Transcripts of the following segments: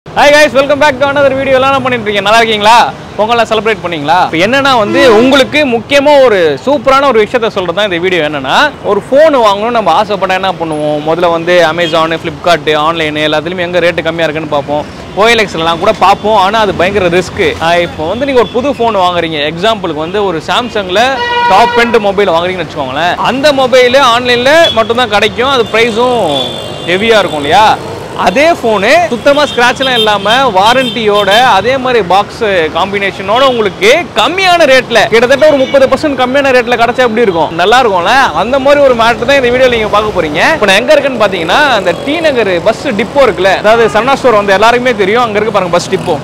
Hi guys welcome back to another video எல்லாம் என்ன பண்ணிட்டு இருக்கீங்க நல்லா இருக்கீங்களா பொங்கலாம் செலிப்ரேட் பண்ணீங்களா இப்போ என்னன்னா வந்து உங்களுக்கு முக்கியமா ஒரு சூப்பரான ஒரு விஷயத்த சொல்றது தான் இந்த வீடியோ என்னன்னா ஒரு ஃபோன் வாங்கணும் நம்ம ஆசைப்பட்டா என்ன பண்ணுவோம் முதல்ல வந்து அமேசான் ஃப்ளிப்கார்ட் ஆன்லைன் எல்லாத்துலயும் எங்க ரேட்டு கம்மியா இருக்குன்னு பார்ப்போம் ஓஎல்எக்ஸ்லாம் கூட பார்ப்போம் ஆனால் அது பயங்கர ரிஸ்க்கு இப்போ வந்து நீங்கள் ஒரு புது ஃபோன் வாங்குறீங்க எக்ஸாம்பிளுக்கு வந்து ஒரு சாம்சங்கில் டாப் எண்ட் மொபைல் வாங்குறீங்கன்னு வச்சுக்கோங்களேன் அந்த மொபைலு ஆன்லைனில் மட்டும்தான் கிடைக்கும் அது ப்ரைஸும் ஹெவியாக இருக்கும் இல்லையா அதே ஃபோனு சுத்தமாக ஸ்க்ராட்ச்லாம் இல்லாமல் வாரண்டியோட அதே மாதிரி பாக்ஸ் காம்பினேஷனோட உங்களுக்கு கம்மியான ரேட்டில் கிட்டத்தட்ட ஒரு முப்பது பர்சன்ட் கம்மியான ரேட்டில் கிடச்சா எப்படி இருக்கும் நல்லா இருக்கும்ல அந்த மாதிரி ஒரு மேட்ரு தான் இந்த வீடியோவில் நீங்கள் பார்க்க போறீங்க இப்போ நான் எங்கே இருக்குன்னு பார்த்தீங்கன்னா அந்த டி நகர் பஸ் டிப்போ இருக்குல்ல அதாவது சன்னா ஸ்டோர் வந்து எல்லாருக்குமே தெரியும் அங்கே இருக்கு பாருங்க பஸ் டிப்போ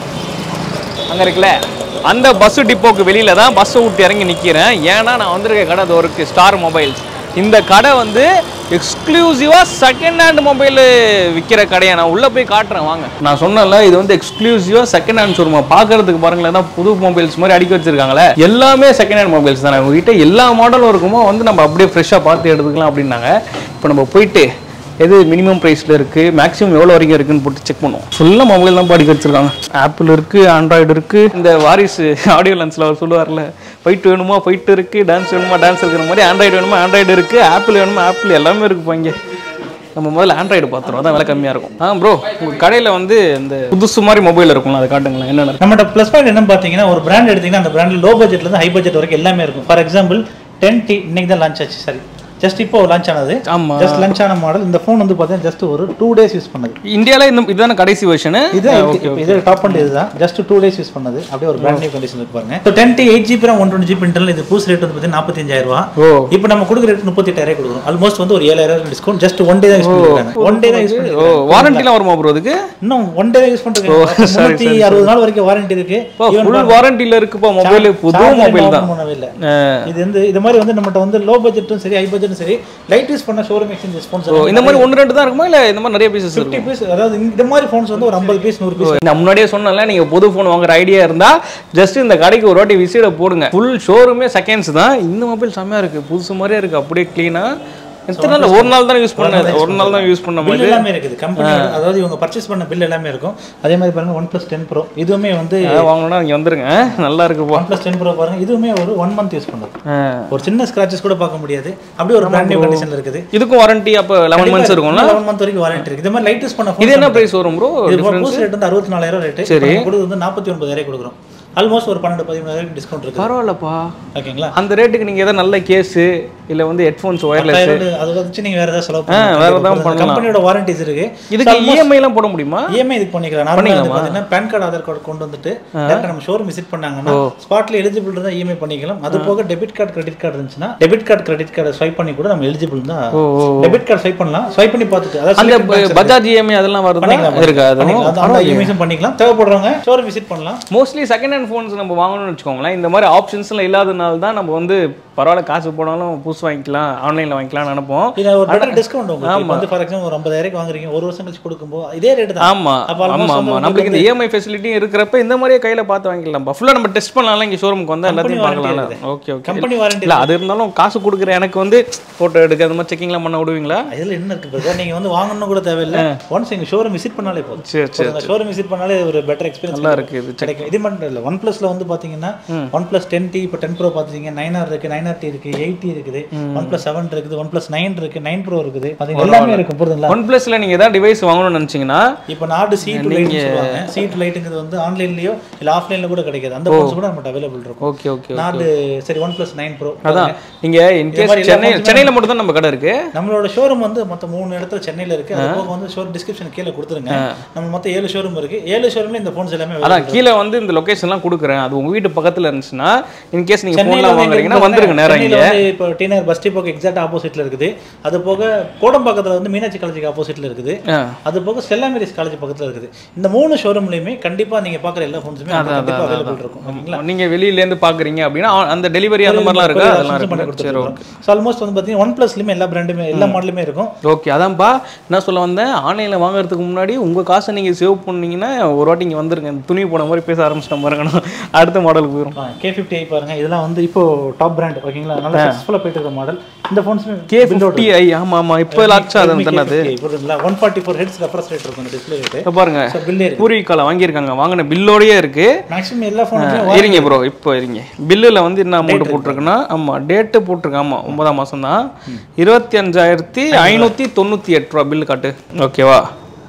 அங்கே இருக்குல்ல அந்த பஸ் டிப்போக்கு வெளியில தான் பஸ்ஸை விட்டு இறங்கி நிற்கிறேன் ஏன்னா நான் வந்திருக்க கடை அது ஒரு ஸ்டார் மொபைல்ஸ் இந்த கடை வந்து எக்ஸ்க்ளூசிவாக செகண்ட் ஹேண்ட் மொபைல் விற்கிற கடையை நான் உள்ளே போய் காட்டுறேன் வாங்க நான் சொன்னேன்ல இது வந்து எக்ஸ்க்ளூசிவாக செகண்ட் ஹேண்ட் ஷோரூமா பார்க்கறதுக்கு பாருங்களேன் தான் புது மொபைல்ஸ் மாதிரி அடிக்க வச்சிருக்காங்களே எல்லாமே செகண்ட் ஹேண்ட் மொபைல்ஸ் தானே உங்ககிட்ட எல்லா மாடலும் இருக்குமோ வந்து நம்ம அப்படியே ஃப்ரெஷ்ஷாக பார்த்து எடுத்துக்கலாம் அப்படின்னாங்க இப்போ நம்ம போயிட்டு எது மினிமம் ப்ரைஸில் இருக்குது மேக்ஸிமம் எவ்வளோ வரைக்கும் இருக்குன்னு போட்டு செக் பண்ணுவோம் ஃபுல்லாக மொபைல் தான் படிக்க வச்சிருக்காங்க ஆப்பிள் இருக்குது ஆண்ட்ராய்டு இருக்குது இந்த வாரிசு ஆடியோ லென்ஸில் அவர் சொல்லுவார்ல ஃபைட் வேணுமா ஃபைட் இருக்குது டான்ஸ் வேணுமா டான்ஸ் இருக்கிற மாதிரி ஆண்ட்ராய்டு வேணுமா ஆண்ட்ராய்டு இருக்குது ஆப்பிள் வேணுமா ஆப்பிள் எல்லாமே இருக்குப்பா இங்கே நம்ம முதல்ல ஆண்ட்ராய்டு பார்த்துருவோம் அதான் விலை கம்மியாக இருக்கும் ஆ ப்ரோ உங்கள் கடையில் வந்து இந்த புதுசு மாதிரி மொபைல் இருக்கும்ல அதை காட்டுங்களேன் என்னென்ன நம்மகிட்ட ப்ளஸ் பாயிண்ட் என்ன பார்த்தீங்கன்னா ஒரு பிராண்ட் எடுத்தீங்கன்னா அந்த பிராண்ட் லோ பட்ஜெட்ல இருந்து ஹை பட்ஜெட் வரைக்கும் எல்லாமே இருக்கும் ஃபார் எக்ஸாம்பிள் டென் டி இன்னைக்கு தான் லான்ச் ஆச்சு சரி ஜஸ்ட் இப்போ லான்ச் ஆனது ஆமா. ஜஸ்ட் லான்ச் ஆன மாடல் இந்த ஃபோன் வந்து பார்த்தீங்கன்னா ஜஸ்ட் ஒரு டூ டேஸ் யூஸ் பண்ணது இந்தியாவில் இந்த இதுதானே கடைசி வெர்ஷனு இது இது டாப் அண்ட் இதுதான் ஜஸ்ட் டூ டேஸ் யூஸ் பண்ணது அப்படியே ஒரு பிராண்ட் நியூ கண்டிஷன் இருக்கு பாருங்க இப்போ ten T eight GB one twenty GB internal இது பூஸ் ரேட் வந்து பார்த்தீங்கன்னா நாற்பத்தஞ்சாயிரம் ரூபா ஓ இப்போ நம்ம கொடுக்குற ரேட் முப்பத்தெட்டாயிரம் கொடுக்குறோம் ஆல்மோஸ்ட் வந்து ஒரு ஏழாயிரம் டிஸ்கவுண்ட் ஜஸ்ட் ஒன் டே தான் யூஸ் பண்ணிருக்காங்க ஒன் டே தான் யூஸ் ஓ பண்ணிருக்காங்க வாரண்டிலாம் வருமா ப்ரோ அதுக்கு இன்னும் ஒன் டே யூஸ் பண்ணிருக்காங்க முன்னூத்தி அறுபது நாள் வரைக்கும் வாரண்டி இருக்கு ஃபுல் வாரண்டியில் இருக்குப்பா மொபைல் புது Charger மொபைல் open தான் பண்ணவே இல்ல. இது வந்து இது மாதிரி வந்து நம்மகிட்ட வந்து லோ பட்ஜெட்டும் சரி ஹை பட்ஜெட்டும் சரி லைட் யூஸ் பண்ண ஷோரூம் எக்ஸ்சேஞ்ச் ஃபோன்ஸ் ஓ இந்த மாதிரி ஒன்று ரெண்டு தான் இருக்குமா இல்லை இந்த மாதிரி நிறைய பீசஸ் ஃபிஃப்டி பீஸ் அதாவது இந்த மாதிரி ஃபோன்ஸ் வந்து ஒரு ஐம்பது பீஸ் நூறு பீஸ் நான் முன்னாடியே சொன்னேன்ல நீங்க புது ஃபோன் வாங்குற ஐடியா இருந்தா ஜஸ்ட் இந்த கடைக்கு ஒரு வாட்டி விசிட போடுங்க ஃபுல் ஷோரூமே செகண்ட்ஸ் தான் இந்த மொபைல் செம்மையா இருக்கு புதுசு மாதிரியே இருக்கு அப்படியே க்ளீனா எத்தனை நாள் ஒரு நாள் தான் யூஸ் பண்ணது ஒரு நாள் தான் யூஸ் பண்ண பில் மாதிரி எல்லாமே இருக்குது கம்பெனி அதாவது இவங்க பர்ச்சேஸ் பண்ண பில் எல்லாமே இருக்கும் அதே மாதிரி பாருங்க ஒன் பிளஸ் டென் ப்ரோ இதுவுமே வந்து அதான் வாங்கணும்னா இங்க வந்துருங்க நல்லா இருக்குப்பா ஒன் பிளஸ் டென் ப்ரோ பாருங்க இதுவுமே ஒரு ஒன் மந்த் யூஸ் பண்ணது ஆ. ஒரு சின்ன ஸ்கிராச்சஸ் கூட பார்க்க முடியாது அப்படியே ஒரு பிராண்ட் நியூ கண்டிஷன்ல இருக்குது இதுக்கும் வாரண்டி அப்போ லெவன் மந்த்ஸ் இருக்கும்ல லெவன் மந்த் வரைக்கும் வாரண்டி இருக்கு இது மாதிரி லைட் யூஸ் பண்ண இது என்ன பிரைஸ் வரும் ப்ரோ இது பூஸ் ரேட் வந்து அறுபத்தி நாலாயிரம் ரேட்டு சரி கொடுக்குறது வந்து நாற்பத்தி ஒன்பதாயிரம் கொடுக்குறோம் ஆல்மோஸ்ட் ஒரு பன்னெண்டு பதிமூணாயிரம் டிஸ்கவுண்ட் இருக்கு பரவாயில்லப்பா ஓகேங்களா அந்த ரேட்டுக்கு நீங்க ஏதாவது நல்ல கேஸு இல்ல வந்து ஹெட்ஃபோன்ஸ் ஒயர்லெஸ் பத்தாயிரம் அது வச்சு நீங்க வேற ஏதாவது செலவு வேற ஏதாவது பண்ணலாம் கம்பெனியோட வாரண்டிஸ் இருக்கு இதுக்கு இஎம்ஐ எல்லாம் போட முடியுமா இஎம்ஐ இதுக்கு பண்ணிக்கலாம் நார்மலாக வந்து பார்த்தீங்கன்னா பேன் கார்டு ஆதார் கார்டு கொண்டு வந்துட்டு டேரக்டா நம்ம ஷோரூம் விசிட் பண்ணாங்கன்னா ஸ்பாட்ல எலிஜிபிள் இருந்தா இஎம்ஐ பண்ணிக்கலாம் அது போக டெபிட் கார்டு கிரெடிட் கார்டு இருந்துச்சுன்னா debit card credit card swipe பண்ணி கூட நம்ம எலிஜிபிள் தான் டெபிட் கார்டு ஸ்வைப் பண்ணலாம் ஸ்வைப் பண்ணி பார்த்துட்டு அதாவது அந்த select banks பஜாஜ் இஎம்ஐ அதெல்லாம் வருதா பண்ணிக்கலாம் இருக்கா அது பண்ணிக்கலாம். அது அந்த இஎம்ஐஸும் பண்ணிக்கலாம் தேவைப்படுறவங்க ஷோரூம் விசிட் பண்ணலாம் மோஸ்ட்லி செகண்ட் ஹேண்ட் ஃபோன்ஸ் நம்ம வாங்கணும்னு வச்சுக்கோங்களேன் இந்த மாதிரி ஆப்ஷன்ஸ்லாம் இல்லாதனால தான் நம்ம வந்து பரவாயில்ல காசு போனாலும் புதுசு வாங்கிக்கலாம் ஆன்லைனில் வாங்கிக்கலாம்னு நினைப்போம் இது ஒரு பெட்டர் டிஸ்கவுண்ட் உங்களுக்கு இப்போ வந்து ஃபார் எக்ஸாம்பிள் ஒரு ஐம்பதாயிரம் வாங்குறீங்க ஒரு வருஷம் கழிச்சு கொடுக்கும்போது இதே ரேட் தான் ஆமா அப்ப almost ஆமா வந்து ஆமா நம்மளுக்கு இந்த இஎம்ஐ ஃபெசிலிட்டியும் இருக்கிறப்ப இந்த மாதிரியே கையில பார்த்து வாங்கிக்கலாம் ஃபுல்லாக நம்ம டெஸ்ட் பண்ணலாம் இங்கே ஷோரூமுக்கு வந்தா எல்லாத்தையும் warranty பார்க்கலாம் இருக்குது. ஓகே ஓகே கம்பெனி வாரண்டி இல்ல அது இருந்தாலும் காசு கொடுக்குற எனக்கு வந்து போட்டோ எடுக்க அந்த மாதிரி செக்கிங்லாம் பண்ண விடுவீங்களா இதுல என்ன இருக்கு பிரதர் நீங்க வந்து வாங்கணும் கூட தேவையில்லை ஒன்ஸ் எங்க ஷோரூம் விசிட் பண்ணாலே போதும் சரி சரி ஷோரூம் விசிட் பண்ணாலே ஒரு பெட்டர் எக்ஸ்பீரியன்ஸ் நல்லா இருக்கு இது கிடைக்கும் இது மட்டும் இல்லை ஒன் பிளஸ்ல வந்து பாத்தீங்கன்னா ஒன் பிளஸ் டென் டி இப்போ டென் ப்ரோ பாத்தீங்க நைன் ஆர் இருக்கு நைன் ஆர் டி இருக்கு எயிட் டி இருக்குது ஒன் பிளஸ் செவன் இருக்குது ஒன் பிளஸ் நைன் இருக்கு நைன் ப்ரோ இருக்குது அது எல்லாமே இருக்கும் புரியுதுங்களா ஒன் பிளஸ்ல நீங்க ஏதாவது டிவைஸ் வாங்கணும்னு நினைச்சீங்கன்னா இப்போ நாடு சி டு லைட் சொல்லுவாங்க சி டு லைட்டுங்கிறது வந்து ஆன்லைன்லயோ இல்ல ஆஃப்லைன்ல கூட கிடைக்காது அந்த ஃபோன்ஸ் கூட நம்மகிட்ட அவைலபிள் இருக்கும் ஓகே ஓகே நாடு சரி ஒன் பிளஸ் நைன் ப்ரோ அதான் நீங்க இன்கேஸ் மாதிரி எல்லா சென்னை சென்னையில மட்டும் தான் நம்ம கடை இருக்கு நம்மளோட ஷோரூம் வந்து மொத்தம் மூணு இடத்துல சென்னையில இருக்கு அது போக வந்து ஷோர் டிஸ்கிரிப்ஷன் கீழே கொடுத்துருங்க நம்ம மொத்தம் ஏழு ஷோரூம் இருக்கு ஏழு ஷோரூம்ல இந்த ஃபோன்ஸ் எல்லாமே available. அதான் கீழே வந்து இந்த லொகேஷன்லாம் கொடுக்குறேன் அது உங்க வீட்டு பக்கத்துல இருந்துச்சுன்னா இன்கேஸ் நீங்க சென்னையில ஃபோன்லாம் வந்து வாங்குறீங்கன்னா எங்க வந்துருங்க நேரா சென்னையில இங்க வந்து இப்போ டினர் பஸ் டிப்போக்கு எக்ஸாக்ட் ஆப்போசிட்ல இருக்குது அது போக கோடம்பாக்கத்துல வந்து மீனாட்சி காலேஜுக்கு ஆப்போசிட்ல இருக்குது ஆ. அது போக ஸ்டெல்லா மேரிஸ் காலேஜ் பக்கத்துல இருக்குது இந்த மூணு ஷோரூம்லயுமே கண்டிப்பா நீங்க பாக்குற எல்லா ஃபோன்ஸுமே கண்டிப்பா அவைலபிள் இருக்கும் ஓகேங்களா நீங்க வெளியில இருந்து பாக்குறீங்க அப்படின்னா அந்த டெலிவரி அந்த மாதிரிலாம் இருக்கா அதெல்லாம் இருக்கு சரி ஓகே ஸோ ஆல்மோஸ்ட் வந்து பார்த்தீங்கன்னா ஒன் ப்ளஸ்லையுமே எல்லா பிராண்டுமே எல்லா மாடலுமே இருக்கும் ஓகே அதான்ப்பா என்ன சொல்ல வந்தேன் ஆன்லைனில் வாங்குறதுக்கு முன்னாடி உங்கள் காசை நீங்கள் சேவ் பண்ணீங்கன்னா ஒரு வாட்டி இங்கே வந்துருங்க இந்த துணி போன மாதிரி பேச ஆரம்பிச்சிட்டேன் பாருங்க வேணாம் அடுத்த மாடலுக்கு போயிடும் கே ஃபிஃப்டி ஐ பாருங்க இதெல்லாம் வந்து இப்போ டாப் பிராண்ட் ஓகேங்களா நல்லா சக்ஸஸ்ஃபுல்லாக போயிட்டு இருக்க மாடல் இந்த ஃபோன்ஸுமே கே ஃபிஃப்டி ஐ ஆமா ஆமா இப்போ லாக்ஸ் அது தானே அது புரியுதுங்களா one forty four hertz refresh rate இருக்கும் டிஸ்பிளே ரேட்டு இப்போ பாருங்க ஸோ பில்லே இருக்கு பூர்வீகால வாங்கியிருக்காங்க வாங்கின பில்லோடயே இருக்கு மேக்ஸிமம் எல்லா ஃபோனுமே இருங்க ப்ரோ இப்போ இருங்க பில்லில் வந்து என்ன அமௌண்ட் போட்டிருக்குன்னா ஆமாம் டேட்டு போட்டிருக்கு ஆமாம் ஒன்பதாம் மாதம் தான் இருபத்தி அஞ்சாயிரத்தி ஐநூற்றி தொண்ணூற்றி எட்டு ரூபா பில்லு காட்டு ஓகேவா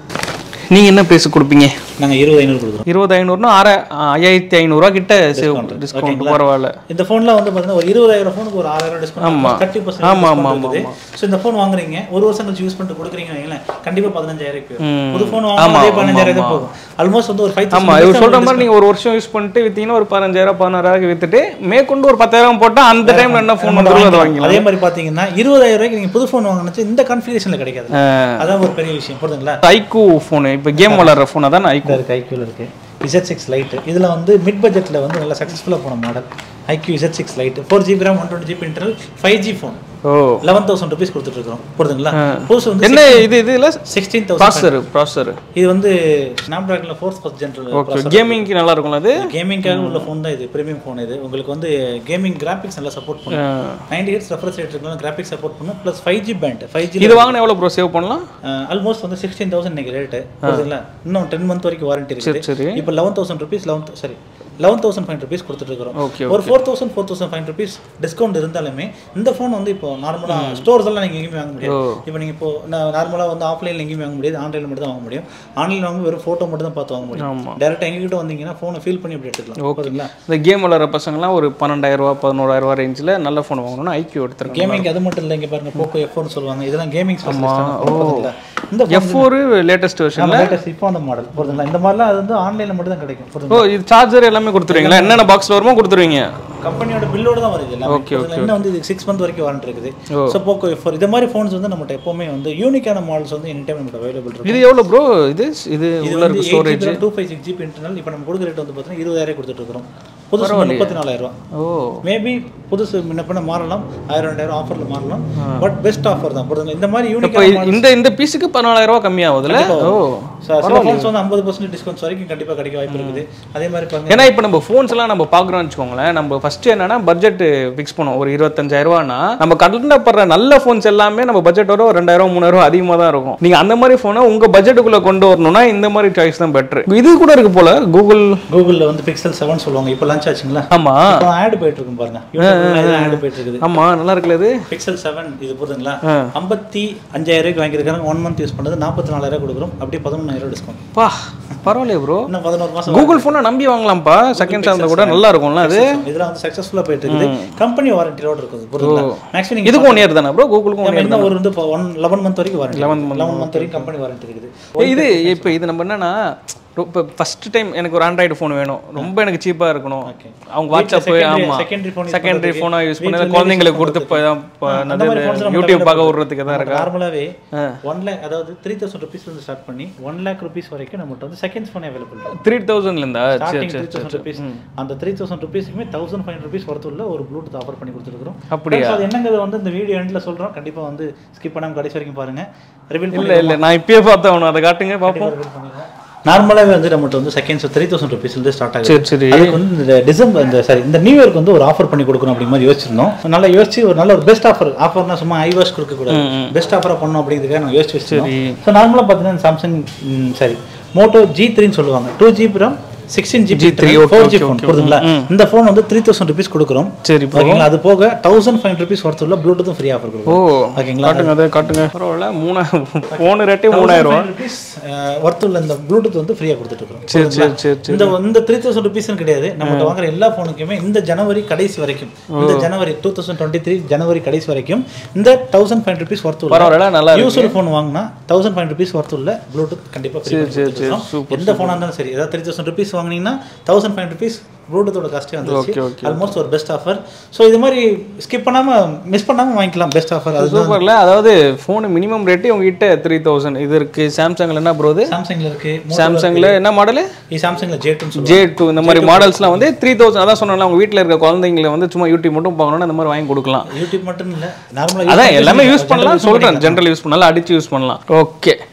நீங்கள் என்ன ப்ரைஸ் கொடுப்பீங்க நாங்கள் இருபது ஐநூறு கொடுக்குறோம் இருபது ஐநூறுனா ஆற ஐயாயிரத்தி ஐநூறுரூவா கிட்ட சேவ் டிஸ்கவுண்ட் பரவாயில்ல இந்த ஃபோன்ல வந்து பார்த்தீங்கன்னா ஒரு இருபதாயிரம் ஃபோனுக்கு ஒரு ஆறாயிரம் டிஸ்கவுண்ட் தேர்ட்டி பர்சன்ட் ஆமா, ஆமா, இருக்குது ஸோ இந்த ஃபோன் வாங்குறீங்க ஒரு வருஷம் கழிச்சு யூஸ் பண்ணிட்டு கொடுக்குறீங்க வைங்களேன் கண்டிப்பா பதினஞ்சாயிரம் புது ஃபோன் வாங்கினா அதே பதினஞ்சாயிரம் தான் போகும் ஆல்மோஸ்ட் வந்து ஒரு ஃபைவ் ஆமாம் இவர் சொல்கிற மாதிரி நீங்கள் ஒரு வருஷம் யூஸ் பண்ணிட்டு விற்றீங்கன்னா ஒரு பதினஞ்சாயிரம் பதினாறாயிரம் விற்றுட்டு மேற்கொண்டு ஒரு பத்தாயிரம் போட்டால் அந்த டைமில் என்ன ஃபோன் வந்துருவோ அதை வாங்கிக்கலாம் அதே மாதிரி பாத்தீங்கன்னா இருபதாயிரம் ரூபாய்க்கு நீங்க புது ஃபோன் வாங்கினச்சு இந்த கான்ஃபிகரேஷன்ல கிடைக்காது அதான் ஒரு பெரிய விஷயம் புரியுதுங்களா ஐக்கூ ஃபோனு இப்போ கேம் விளாட்ற ஃபோன் அதான் ஐக்கூ இருக்கு ஐக்யூல இருக்கு இசட் சிக்ஸ் லைட்டு இதில் வந்து மிட் பட்ஜெட்டில் வந்து நல்லா சக்ஸஸ்ஃபுல்லாக போன model iQOO Z six lite four GB RAM one twenty GB internal five G phone ஓ லெவன் தௌசண்ட் ருபீஸ் கொடுத்துட்டு இருக்கோம் புரியுதுங்களா புதுசு வந்து என்ன இது இதுல சிக்ஸ்டீன் தௌசண்ட் ப்ராசஸர் ப்ராசஸர் இது வந்து ஸ்னாப் ட்ராகன்ல ஃபோர்ஸ் ஃபஸ்ட் ஜென்ரல் ஓகே கேமிங்க்கு நல்லா இருக்கும்ல அது கேமிங்காக உள்ள ஃபோன் தான் இது ப்ரீமியம் ஃபோன் இது உங்களுக்கு வந்து கேமிங் கிராஃபிக்ஸ் நல்லா சப்போர்ட் பண்ணும் நைன்டி ஹெட்ஸ் ரெஃப்ரெஷ் ரேட் இருக்கலாம் கிராஃபிக்ஸ் சப்போர்ட் பண்ணும் plus five G band five G இது வாங்கினா எவ்வளோ ப்ரோ சேவ் பண்ணலாம் ஆல்மோஸ்ட் வந்து சிக்ஸ்டீன் தௌசண்ட் இன்னைக்கு ரேட்டு புரியுதுங்களா இன்னும் டென் மந்த் வரைக்கும் வாரண்டி இருக்குது சரி இப்போ லெவன் தௌசண்ட் ருபீஸ் லெவன் சரி லெவன் தௌசண்ட் ஃபைவ் ருபீஸ் கொடுத்துட்டு இருக்கிறோம் ஓகே ஒரு four thousand four thousand five rupees discount இருந்தாலுமே இந்த ஃபோன் வந்து இப்போ நார்மலாக ஸ்டோர்ஸ் எல்லாம் நீங்கள் எங்கேயுமே வாங்க முடியாது இப்போ நீங்கள் இப்போ நார்மலாக வந்து ஆஃப்லைனில் எங்கேயுமே வாங்க முடியாது ஆன்லைனில் மட்டும் தான் வாங்க முடியும் ஆன்லைனில் வாங்க வெறும் ஃபோட்டோ மட்டும் தான் பார்த்து வாங்க முடியும் ஆமா. டேரெக்டாக எங்ககிட்ட வந்தீங்கன்னா ஃபோனை ஃபீல் பண்ணி அப்படி எடுத்துக்கலாம் ஓகேங்களா இந்த கேம் விளாட்ற பசங்கலாம் ஒரு பன்னெண்டாயிரம் ரூபா பதினோராயிரம் ரூபா ரேஞ்சில் நல்ல ஃபோன் வாங்கணும்னா ஐக்கியூ எடுத்துருங்க கேமிங் அது மட்டும் இல்லை இங்கே பாருங்க போக்கோ எஃப் சொல்லுவாங்க இதெல்லாம் கேமிங் ஸ்பெஷலிஸ்ட் இந்த F four latest version latest இப்போ அந்த மாடல் புரியுதுங்களா இந்த மாதிரிலாம் அது வந்து ஆன்லைனில் மட்டும் தான் கிடைக்கும் புரியுது ஓ இது சார்ஜர் எல்லாமே கொடுத்துருவீங்களா என்னென்ன பாக்ஸில் வருமோ கொடுத்துருவீங்க கம்பெனியோட பில்லோட தான் வருது எல்லாம் இன்னும் வந்து இது சிக்ஸ் மந்த் வரைக்கும் வாரண்ட் இருக்குது ஸோ போக்கோ எஃப் இது மாதிரி ஃபோன்ஸ் வந்து நம்மகிட்ட எப்பவுமே வந்து யூனிக்கான மாடல்ஸ் வந்து எனி டைம் நம்மகிட்ட அவைலபிள் இருக்கும் இது எவ்வளோ ப்ரோ இது இது இது உள்ள வந்து இருக்கு storage two five six GB internal இப்போ நம்ம கொடுக்குற ரேட் வந்து பார்த்தீங்கன்னா இருபதாயிரம் கொடுத்துட்டு இருக்கிறோம் புதுசு முப்பத்தி நாலாயிரம் ரூபா ஓ மேபி புதுசு முன்ன பின்ன மாறலாம் ஆயிரம் ரெண்டாயிரம் ஆஃபரில் மாறலாம் பட் பெஸ்ட் ஆஃபர் தான் புரியுதுங்களா இந்த மாதிரி இப்போ யூனிக்கான இந்த இந்த பீஸுக்கு பதினாலாயிரம் ரூபா கம்மியாகுதுல ஓ சில ஃபோன்ஸ் வந்து ஐம்பது பர்சன்ட் டிஸ்கவுண்ட்ஸ் வரைக்கும் கண்டிப்பாக கிடைக்க வாய்ப்பு இருக்குது அதே மாதிரி பாருங்க ஏன்னா இப்போ நம்ம ஃபோன்ஸ் எல்லாம் நம்ம பார்க்குறோம்னு வச்சுக்கோங்களேன் நம்ம ஃபர்ஸ்ட் என்னன்னா பட்ஜெட் ஃபிக்ஸ் பண்ணுவோம் ஒரு இருபத்தஞ்சாயிரம் ரூபானா நம்ம கட்டப்படுற நல்ல ஃபோன்ஸ் எல்லாமே நம்ம பட்ஜெட்டோட ஒரு ரெண்டாயிரம் மூணாயிரம் அதிகமாக தான் இருக்கும் நீங்க அந்த மாதிரி ஃபோனை உங்க பட்ஜெட்டுக்குள்ள கொண்டு வரணும்னா இந்த மாதிரி சாய்ஸ் தான் பெட்டர் இது கூட இருக்கு போல கூகுள் கூகுளில் வந்து பிக்சல் செவன் சொல்லுவாங்க இப்போ லான்ச் ஆச்சுங்களா ஆமா இப்போ ஆட் போயிட்டு இருக்கும் பாருங்க யூடியூப்ல ஆட் போயிட்டு இருக்குது ஆமா நல்லா இருக்குல்ல இது பிக்சல் செவன் இது போதுங்களா ஐம்பத்தி அஞ்சாயிரம் ரூபாய்க்கு வாங்கியிருக்காங்க ஒன் மந்த் யூஸ் பண்ணது நாற்பத்தி நாலாயிரம் கொடுக்குறோம் அப்படியே பதினொன்றாயிரம் டிஸ்கவுண்ட் பா பரவாயில்லையே ப்ரோ இன்னும் பதினோரு மாசம் கூகுள் ஃபோனை நம்பி வாங்கலாம்ப்பா செகண்ட் சார்ந்த கூட நல்லா இருக்கும்ல அது இதெல்லாம் வந்து சக்ஸஸ்ஃபுல்லாக போயிட்டு இருக்குது கம்பெனி வாரண்டியோட இருக்குது புரியுதுங்களா மேக்ஸிமம் நீங்கள் இதுக்கும் ஒன் இயர் தானே ப்ரோ கூகுளுக்கும் ஒன் இன்னும் ஒரு வந்து இப்போ ஒன் லெவன் மந்த் வரைக்கும் வாரண்டி லெவன் லெவன் மந்த் வரைக்கும் கம்பெனி வாரண்டி இருக்குது இது இப்போ இது நம்ம என்னன்னா இப்போ ஃபர்ஸ்ட் டைம் எனக்கு ஒரு ஆண்ட்ராய்டு ஃபோன் வேணும் ரொம்ப எனக்கு சீப்பாக இருக்கணும் அவங்க வாட்ஸ்அப் ஆமா secondary phone use செகண்டரி ஃபோனாக யூஸ் பண்ணி குழந்தைங்களுக்கு கொடுத்து இப்போ இப்போ என்னது யூடியூப் பார்க்க விடுறதுக்கு தான் இருக்கா நார்மலாகவே ஒன் லேக் அதாவது த்ரீ தௌசண்ட் ருபீஸ் வந்து ஸ்டார்ட் பண்ணி ஒன் லேக் ருபீஸ் வரைக்கும் நம்மகிட்ட வந்து செகண்ட்ஸ் ஃபோன் அவைலபிள் இருக்கு த்ரீ தௌசண்ட்லேருந்தா ஸ்டார்டிங் த்ரீ தௌசண்ட் ருபீஸ் அந்த த்ரீ தௌசண்ட் ருபீஸ்க்குமே தௌசண்ட் ஃபைவ் ருபீஸ் ஒர்த்து உள்ள ஒரு ப்ளூடூத் ஆஃபர் பண்ணி கொடுத்துருக்கோம் அப்படியா? அது என்னங்கிறது வந்து இந்த வீடியோ எண்டில் சொல்கிறோம் கண்டிப்பாக வந்து ஸ்கிப் பண்ணாமல் கடைசி வரைக்கும் பாருங்க ரிவீல் இல்லை இல்லை நான் இப்பயே பார்த்தேன் அதை காட்டுங்க பார்ப்போம் ரிவீல் பண்ணிடுறோம் நார்மலாகவே வந்து நம்மகிட்ட வந்து செகண்ட்ஸ் த்ரீ தௌசண்ட் ருபீஸ்லேருந்து ஸ்டார்ட் ஆகுது சரி சரி அதுக்கு வந்து இந்த டிசம்பர் இந்த சாரி இந்த நியூ இயர்க்கு வந்து ஒரு ஆஃபர் பண்ணி கொடுக்கணும் அப்படி மாதிரி யோசிச்சிருந்தோம் நல்லா யோசிச்சு ஒரு நல்ல ஒரு பெஸ்ட் ஆஃபர் ஆஃபர்னா சும்மா ஐ வாஷ் கொடுக்க கூடாது பெஸ்ட் ஆஃபராக பண்ணணும் அப்படிங்கிறதுக்காக நான் யோசிச்சு வச்சிருந்தோம் ஸோ நார்மலாக பார்த்தீங்கன்னா சாம்சங் சாரி மோட்டோ ஜி த்ரீன்னு சொல்லுவாங்க two GB RAM sixteen GB three four G phone புரியுதுங்களா இந்த ஃபோன் வந்து த்ரீ தௌசண்ட் ருபீஸ் கொடுக்குறோம் சரி ஓகேங்களா அது போக தௌசண்ட் ஃபைவ் ருபீஸ் ஒர்த்து உள்ள ப்ளூடூத்தும் ஃப்ரீ ஆஃபர் ஓ கொடுக்குறோம் ஓகேங்களா காட்டுங்க அதை காட்டுங்க பரவாயில்ல மூணாயிரம் ஃபோனு ரேட்டே மூணாயிரம் ரூபா ருபீஸ் ஒர்த்து உள்ள இந்த ப்ளூடூத் வந்து ஃப்ரீயாக கொடுத்துட்டு இருக்கோம் சரி சரி சரி சரி இந்த இந்த த்ரீ தௌசண்ட் ருபீஸ்னு கிடையாது நம்ம வாங்குற எல்லா ஃபோனுக்குமே இந்த ஜனவரி கடைசி வரைக்கும் இந்த ஜனவரி டூ தௌசண்ட் டுவெண்ட்டி த்ரீ ஜனவரி கடைசி வரைக்கும் இந்த தௌசண்ட் ஃபைவ் ருபீஸ் ஒர்த்து உள்ள பரவாயில்ல நல்லா இருக்கு யூஸ்டு ஃபோன் வாங்கினா தௌசண்ட் ஃபைவ் ருபீஸ் ஒர்த்து உள்ள ப்ளூடூத் கண்டிப்பாக ஃப்ரீ எந்த ஃபோனாக இருந்தாலும் சரி ஏதாவது த்ரீ தௌசண்ட் ருபீஸ் வாங்கினீங்கன்னா தௌசண்ட் ஃபைவ் ருபீஸ் ப்ளூடூத்தோட காஸ்ட்டே வந்துருச்சு Okay, okay. ஆல்மோஸ்ட் ஒரு பெஸ்ட் ஆஃபர் ஸோ இது மாதிரி ஸ்கிப் பண்ணாமல் மிஸ் பண்ணாமல் வாங்கிக்கலாம் பெஸ்ட் ஆஃபர் அது சூப்பர்ல அதாவது ஃபோனு மினிமம் ரேட்டே உங்ககிட்ட த்ரீ தௌசண்ட் இது இருக்கு சாம்சங்ல என்ன ப்ரோ இது சாம்சங்கில் இருக்கு சாம்சங்ல என்ன மாடலு இது சாம்சங்கில் ஜேட்டுன்னு சொல்லுவாங்க ஜே டூ இந்த மாதிரி மாடல்ஸ்லாம் வந்து த்ரீ தௌசண்ட் அதான் சொன்னல உங்க வீட்டில் இருக்க குழந்தைங்களை வந்து சும்மா யூடியூப் மட்டும் பார்க்கணும்னா இந்த மாதிரி வாங்கி கொடுக்கலாம் யூடியூப் மட்டும் இல்லை நார்மலாக அதான் எல்லாமே யூஸ் பண்ணலாம் சொல்றேன் ஜென்ரல் யூஸ் பண்ணலாம் அடிச்சு யூஸ் பண்ணலாம் ஓகே